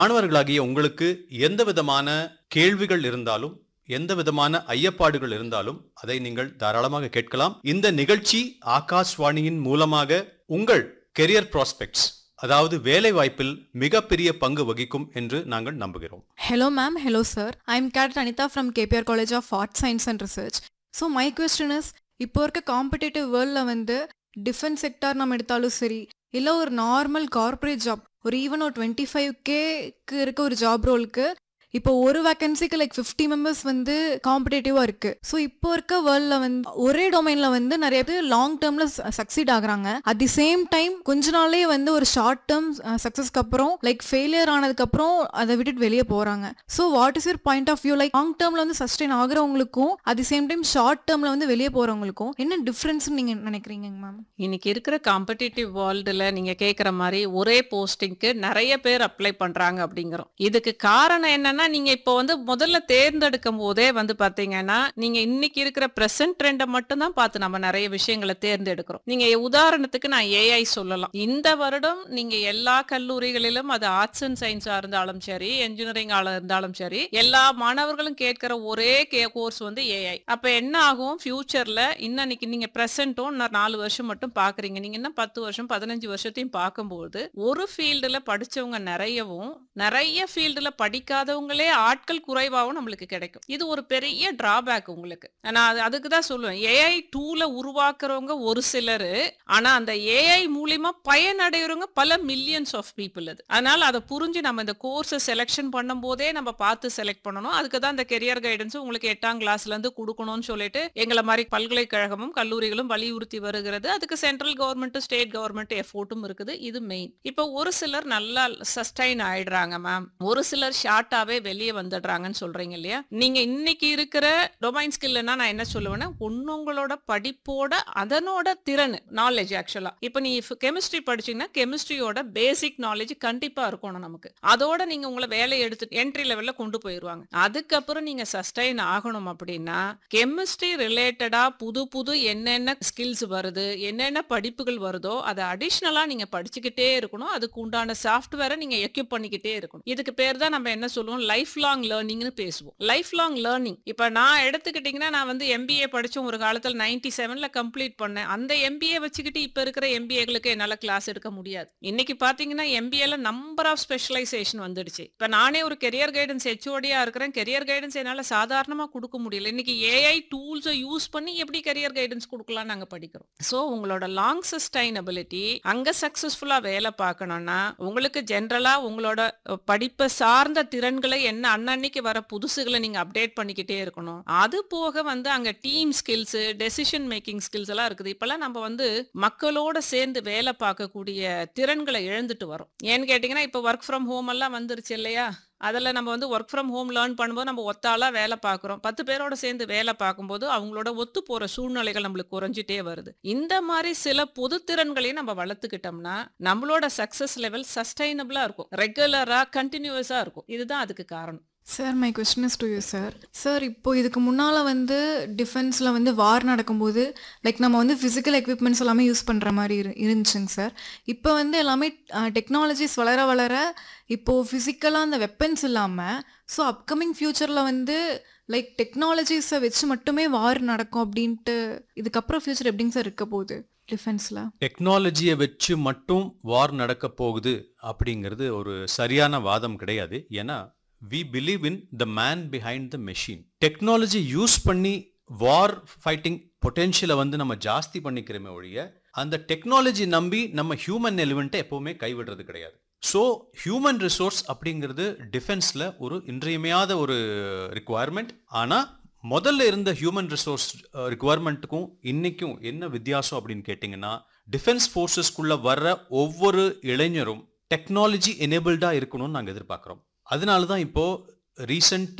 மாணவர்களாகிய உங்களுக்கு எந்த விதமான கேள்விகள் இருந்தாலும் எந்த விதமான ஐயப்பாடுகள் இருந்தாலும் அதை நீங்கள் தாராளமாக கேட்கலாம் இந்த நிகழ்ச்சி ஆகாஷ்வாணியின் மூலமாக உங்கள் கெரியர் ப்ராஸ்பெக்ட்ஸ் அதாவது வேலை வாய்ப்பில் மிகப்பெரிய பங்கு வகிக்கும் என்று நாங்கள் நம்புகிறோம் Hello, ma'am. Hello, sir. I'm Cadet Anita from KPR College of Art, Science and Research. So, my question is இப்போ இருக்க காம்படிட்டிவ் வேர்ல்டில் வந்து டிஃபென்ஸ் செக்டார் நம்ம எடுத்தாலும் சரி இல்லை ஒரு நார்மல் கார்ப்பரேட் ஜாப் ஒரு ஈவன் ஒரு டுவெண்ட்டி ஃபைவ் கேக்கு இருக்க ஒரு ஜாப் ரோலுக்கு இப்போ ஒரு வேகன்சிக்கு லைக் ஃபிஃப்டி மெம்பர்ஸ் வந்து காம்படேட்டிவாக இருக்குது ஸோ இப்போ இருக்க வேர்ல்டில் வந்து ஒரே டொமைனில் வந்து நிறைய பேர் லாங் டேர்மில் சக்சீட் ஆகுறாங்க அட் தி சேம் டைம் கொஞ்ச நாளே வந்து ஒரு ஷார்ட் டேர்ம் சக்ஸஸ்க்கு அப்புறம் லைக் ஃபெயிலியர் ஆனதுக்கப்புறம் அதை விட்டுட்டு வெளியே போகிறாங்க so what is your point of view like long டேர்மில் வந்து சஸ்டெயின் ஆகுறவங்களுக்கும் at the same time short டேர்மில் வந்து வெளியே போகிறவங்களுக்கும் என்ன டிஃப்ரென்ஸ்னு நீங்கள் நினைக்கிறீங்க மேம் இன்னைக்கு இருக்கிற காம்படிட்டிவ் வேர்ல்டுல நீங்க கேக்குற மாதிரி ஒரே போஸ்டிங்க்கு நிறைய பேர் அப்ளை பண்றாங்க அப்படிங்கிறோம் இதுக்கு காரணம் என்னன்னா நீங்க இப்போ வந்து முதல்ல தேர்ந்தெடுக்கும் போதே வந்து பாத்தீங்கன்னா நீங்க இன்னைக்கு இருக்கிற பிரசன்ட் ட்ரெண்டை மட்டும் தான் பார்த்து நம்ம நிறைய விஷயங்களை தேர்ந்தெடுக்கிறோம் நீங்க உதாரணத்துக்கு நான் ஏஐ சொல்லலாம் இந்த வருடம் நீங்க எல்லா கல்லூரிகளிலும் அது ஆர்ட்ஸ் அண்ட் சயின்ஸா இருந்தாலும் சரி என்ஜினியரிங் இருந்தாலும் சரி எல்லா மாணவர்களும் கேட்கிற ஒரே கே கோர்ஸ் வந்து ஏஐ அப்ப என்ன ஆகும் ஃபியூச்சர்ல இன்னைக்கு நீங்க பிரசன்ட்டும் நாலு வருஷம் மட்டும் பாக்குறீங்க நீங்க இன்னும் பத்து வருஷம் பதினஞ்சு வருஷத்தையும் பார்க்கும்போது ஒரு ஃபீல்டுல படிச்சவங்க நிறையவும் நிறைய ஃபீல்டுல படிக்காதவங்களே ஆட்கள் குறைவாகவும் நம்மளுக்கு கிடைக்கும் இது ஒரு பெரிய டிராபேக் உங்களுக்கு நான் அது அதுக்கு தான் சொல்லுவேன் ஏஐ டூல உருவாக்குறவங்க ஒரு சிலர் ஆனா அந்த ஏஐ மூலியமா பயனடைகிறவங்க பல மில்லியன்ஸ் ஆஃப் பீப்புள் அது அதனால அதை புரிஞ்சு நம்ம இந்த கோர்ஸை செலெக்ஷன் பண்ணும் போதே நம்ம பார்த்து செலக்ட் பண்ணணும் அதுக்கு தான் இந்த கெரியர் கைடன்ஸ் உங்களுக்கு எட்டாம் கிளாஸ்ல இருந்து கொடுக்கணும்னு சொல்லிட்டு எங்களை மாதிரி பல்கலைக்கழகமும் கல்லூரிகளும் வலியுறுத்தி வருகிறது அதுக்கு சென்ட்ரல் கவர்மெண்ட் ஸ்டேட் கவர்மெண்ட் எஃபோர்ட்டும் இருக்குது இது மெயின் இப்போ ஒரு சிலர் நல்லா சஸ்டைன் ஆயிடுறாங்க மேம் ஒரு சிலர் ஷார்ட்டாவே வெளியே வந்துடுறாங்கன்னு சொல்றீங்க இல்லையா நீங்க இன்னைக்கு இருக்கிற டொமைன் ஸ்கில்னா நான் என்ன சொல்லுவேன்னா உன்னவங்களோட படிப்போட அதனோட திறன் நாலேஜ் ஆக்சுவலா இப்போ நீ கெமிஸ்ட்ரி படிச்சீங்கன்னா கெமிஸ்ட்ரியோட பேசிக் நாலேஜ் கண்டிப்பா இருக்கணும் நமக்கு அதோட நீங்க உங்களை வேலையை எடுத்து என்ட்ரி லெவல்ல கொண்டு போயிருவாங்க அதுக்கப்புறம் நீங்க சஸ்டைன் ஆகணும் அப்படின்னா கெமிஸ்ட்ரி ரிலேட்டடா புது புது என்னென்ன ஸ்கில்ஸ் வருது என்னென்ன படிப்புகள் வருதோ அதை அடிஷ்னலா நீங்க படிச்சுக்கிட்டே இருக்கணும் அதுக்கு உண்டான சாஃப்ட்வேரை நீங்க எக்யூப் பண்ணிக்கிட்டே இருக்கணும் இதுக்கு பேர் தான் நம்ம என்ன சொல்லுவோம் லைஃப் லாங் லேர்னிங்னு பேசுவோம் லைஃப் லாங் லேர்னிங் இப்ப நான் எடுத்துக்கிட்டீங்கன்னா நான் வந்து எம்பிஏ படிச்ச ஒரு காலத்துல நைன்டி செவன்ல கம்ப்ளீட் பண்ணேன் அந்த எம்பிஏ வச்சுக்கிட்டு இப்ப இருக்கிற எம்பிஏகளுக்கு என்னால கிளாஸ் எடுக்க முடியாது இன்னைக்கு பாத்தீங்கன்னா எம்பிஏல நம்பர் ஆஃப் ஸ்பெஷலைசேஷன் வந்துடுச்சு இப்ப நானே ஒரு கெரியர் கைடன்ஸ் ஹெச்ஓடியா இருக்கிறேன் கெரியர் கைடன்ஸ் என்னால சாதாரணமா கொடுக்க முடியல இன்னைக்கு ஏஐ டூல்ஸை யூஸ் பண்ணி எப்படி கெரியர் கைடன்ஸ் கொடுக்கலாம் நாங்க படிக்கிறோம் ஸோ உங்களோட லாங் சஸ்டைனபிலிட்டி அங்க சக்சஸ்ஃபுல்லா வேலை பார்க்கணும்னா உங்களுக்கு ஜென்ரலா உங்களோட அஹ், படிப்பை சார்ந்த திறன்களை என்ன அன்னன்னைக்கு வர புதுசுகளை நீங்க அப்டேட் பண்ணிக்கிட்டே இருக்கணும் அது போக வந்து அங்க team skills decision making skills எல்லாம் இருக்குது இப்பெல்லாம் நம்ம வந்து மக்களோட சேர்ந்து வேலை பார்க்கக்கூடிய திறன்களை இழந்துட்டு வரோம் ஏன்னு கேட்டிங்கன்னா இப்போ ஒர்க் ஃப்ரம் ஹோம் எல்லாம் வந்துருச்சு இல்லையா அதில் நம்ம வந்து ஒர்க் ஃப்ரம் ஹோம் லேர்ன் பண்ணும்போது நம்ம ஒத்தாளாக வேலை பார்க்குறோம் பத்து பேரோட சேர்ந்து வேலை பார்க்கும்போது அவங்களோட ஒத்து போகிற சூழ்நிலைகள் நம்மளுக்கு குறைஞ்சிட்டே வருது இந்த மாதிரி சில பொது திறன்களையும் நம்ம வளர்த்துக்கிட்டோம்னா நம்மளோட சக்ஸஸ் லெவல் சஸ்டைனபிளாக இருக்கும் ரெகுலராக கண்டினியூஸாக இருக்கும் இதுதான் அதுக்கு காரணம் sir my question is to you sir sir இப்போ இதுக்கு முன்னால் வந்து டிஃபென்ஸில் வந்து வார் நடக்கும்போது லைக் நம்ம வந்து ஃபிசிக்கல் எக்யூப்மெண்ட்ஸ் எல்லாமே யூஸ் பண்ணுற மாதிரி இரு இருந்துச்சுங்க சார் இப்போ வந்து எல்லாமே டெக்னாலஜிஸ் வளர வளர இப்போது ஃபிசிக்கலாக அந்த வெப்பன்ஸ் இல்லாமல் ஸோ அப்கமிங் ஃப்யூச்சரில் வந்து லைக் டெக்னாலஜிஸை வச்சு மட்டுமே வார் நடக்கும் அப்படின்ட்டு இதுக்கப்புறம் ஃப்யூச்சர் எப்படிங்க சார் இருக்க போகுது டிஃபென்ஸில் டெக்னாலஜியை வச்சு மட்டும் வார் நடக்க போகுது அப்படிங்கிறது ஒரு சரியான வாதம் கிடையாது ஏன்னா we believe in the man behind the machine technology use பண்ணி வார் ஃபைட்டிங் பொட்டென்ஷியலை வந்து நம்ம ஜாஸ்தி பண்ணிக்கிறோமே ஒழிய அந்த டெக்னாலஜி நம்பி நம்ம ஹியூமன் எலிமெண்ட்டை எப்பவுமே கைவிடுறது கிடையாது ஸோ ஹியூமன் ரிசோர்ஸ் அப்படிங்கிறது டிஃபென்ஸில் ஒரு இன்றியமையாத ஒரு ரிக்குவயர்மெண்ட் ஆனால் முதல்ல இருந்த ஹியூமன் ரிசோர்ஸ் ரிக்குவயர்மெண்ட்டுக்கும் இன்னைக்கும் என்ன வித்தியாசம் அப்படின்னு கேட்டிங்கன்னா டிஃபென்ஸ் ஃபோர்ஸஸ்க்குள்ள வர்ற ஒவ்வொரு இளைஞரும் டெக்னாலஜி எனேபிள்டாக இருக்கணும்னு நாங்கள் எதிர்பார்க்குறோம் அதனால தான் இப்போ ரீசெண்ட்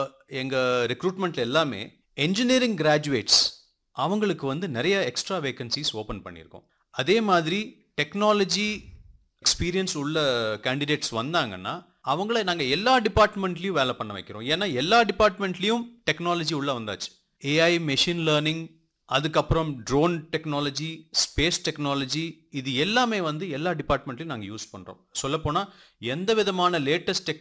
எங்கள் ரெக்ரூட்மெண்ட்ல எல்லாமே என்ஜினியரிங் கிராஜுவேட்ஸ் அவங்களுக்கு வந்து நிறைய எக்ஸ்ட்ரா வேகன்சிஸ் ஓப்பன் பண்ணியிருக்கோம் அதே மாதிரி டெக்னாலஜி எக்ஸ்பீரியன்ஸ் உள்ள கேண்டிடேட்ஸ் வந்தாங்கன்னா அவங்கள நாங்கள் எல்லா டிபார்ட்மெண்ட்லேயும் வேலை பண்ண வைக்கிறோம் ஏன்னா எல்லா டிபார்ட்மெண்ட்லேயும் டெக்னாலஜி உள்ள வந்தாச்சு ஏஐ மெஷின் லேர்னிங் அதுக்கப்புறம் ட்ரோன் டெக்னாலஜி ஸ்பேஸ் டெக்னாலஜி இது எல்லாமே வந்து எல்லா டிபார்ட்மெண்ட்லையும் நாங்கள் யூஸ் பண்ணுறோம் சொல்லப்போனால் எந்த விதமான லேட்டஸ்ட்